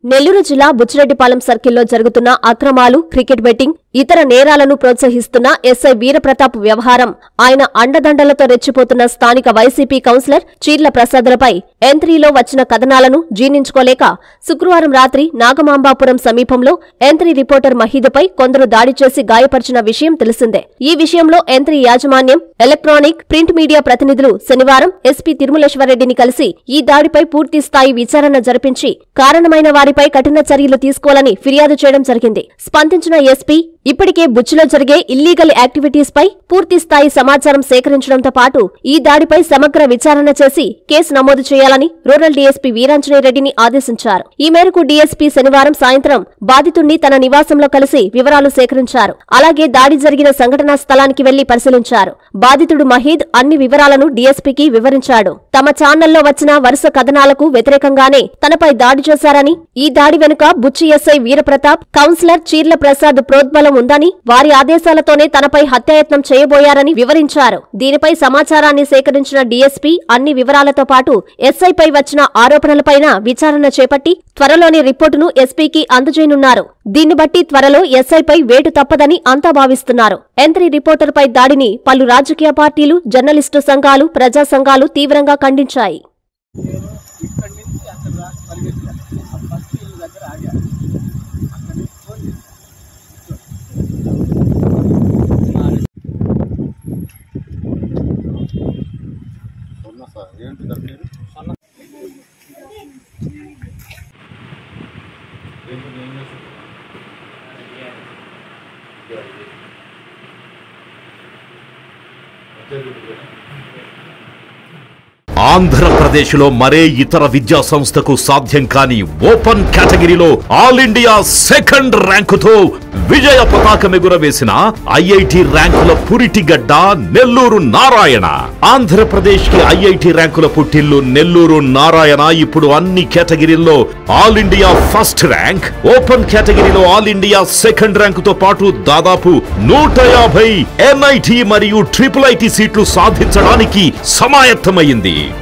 నెల్లూరు జిల్లా బుచ్చిరెడ్డిపాలెం సర్కిల్లో జరుగుతున్న అక్రమాలు క్రికెట్ బెట్టింగ్ ఇతర నేరాలను ప్రోత్సహిస్తున్న ఎస్ఐ వీరప్రతాప్ వ్యవహారం ఆయన అండదండలతో రెచ్చిపోతున్న స్థానిక వైసీపీ కౌన్సిలర్ చీర్ల ప్రసాదులపై ఎంత్రీలో వచ్చిన కథనాలను జీర్ణించుకోలేక శుక్రవారం రాత్రి నాగమాంబాపురం సమీపంలో ఎంత్రీ రిపోర్టర్ మహీదుపై కొందరు దాడి చేసి గాయపరిచిన విషయం తెలిసిందే ఈ విషయంలో ఎంత్రీ యాజమాన్యం ఎలక్ట్రానిక్ ప్రింట్ మీడియా ప్రతినిధులు శనివారం ఎస్పీ తిరుమలేశ్వరరెడ్డిని కలిసి ఈ దాడిపై పూర్తి స్థాయి విచారణ జరిపించి కారణమైన వారిపై కఠిన చర్యలు తీసుకోవాలని ఫిర్యాదు చేయడం జరిగింది స్పందించిన ఎస్పీ ఇప్పటికే బుచ్చిలో జరిగే ఇల్లీగల్ యాక్టివిటీస్ పై పూర్తి స్థాయి సమాచారం సేకరించడంతో పాటు ఈ దాడిపై సమగ్ర విచారణ చేసి కేసు నమోదు చేయాలని రూరల్ డీఎస్పీ వీరాంజనేయరెడ్డిని ఆదేశించారు ఈ మేరకు డీఎస్పీ శనివారం సాయంత్రం బాధితుణ్ణి తన నివాసంలో కలిసి వివరాలు సేకరించారు అలాగే దాడి జరిగిన సంఘటనా స్థలానికి వెళ్లి పరిశీలించారు బాధితుడు మహీద్ అన్ని వివరాలను డీఎస్పీకి వివరించాడు తమ ఛానల్లో వచ్చిన వరుస కథనాలకు వ్యతిరేకంగానే తనపై దాడి చేశారని ఈ దాడి వెనుక బుచ్చి ఎస్ఐ వీరప్రతాప్ కౌన్సిలర్ చీర్ల ప్రసాద్ ప్రోద్బలం ఉందని వారి ఆదేశాలతోనే తనపై హత్యాయత్నం చేయబోయారని వివరించారు దీనిపై సమాచారాన్ని సేకరించిన డీఎస్పీ అన్ని వివరాలతో పాటు ఎస్ఐపై వచ్చిన ఆరోపణలపైన విచారణ చేపట్టి త్వరలోని రిపోర్టును ఎస్పీకి అందజేయనున్నారు దీన్ని బట్టి త్వరలో ఎస్ఐపై వేటు తప్పదని అంతా భావిస్తున్నారు ఎంత్రీ రిపోర్టర్పై దాడిని పలు రాజకీయ పార్టీలు జర్నలిస్టు సంఘాలు ప్రజా సంఘాలు తీవ్రంగా ఖండించాయి ఇక్కడి నుంచి అక్కడ రా పరిగెత్తా ఆ ఫస్ట్ ఇల్లు దగ్గర ఆగా అక్కడి నుంచి ఫోన్ చేశా. ఉన్నా సార్ ఏంటి దాని పేరు ఏంటి ఏం చేస్తారు ఆంధ్రప్రదేశ్లో మరే ఇతర విద్యా సంస్థకు సాధ్యం కాని ఓపెన్ కేటగిరీలో ఆల్ ఇండియా సెకండ్ ర్యాంకుతో విజయ పతాకం ఎగురవేసిన ఐఐటి ర్యాంకుల పురిటిగడ్డ నెల్లూరు నారాయణ ఆంధ్రప్రదేశ్ కి ఐఐటి ర్యాంకుల పుట్టిల్లు నెల్లూరు నారాయణ ఇప్పుడు అన్ని కేటగిరీల్లో all India first rank open కేటగిరీలో ఆల్ ఇండియా సెకండ్ ర్యాంకుతో పాటు దాదాపు నూట యాభై ఎన్ఐటి మరియు ట్రిపుల్ ఐటి సీట్లు సాధించడానికి సమాయత్తమైంది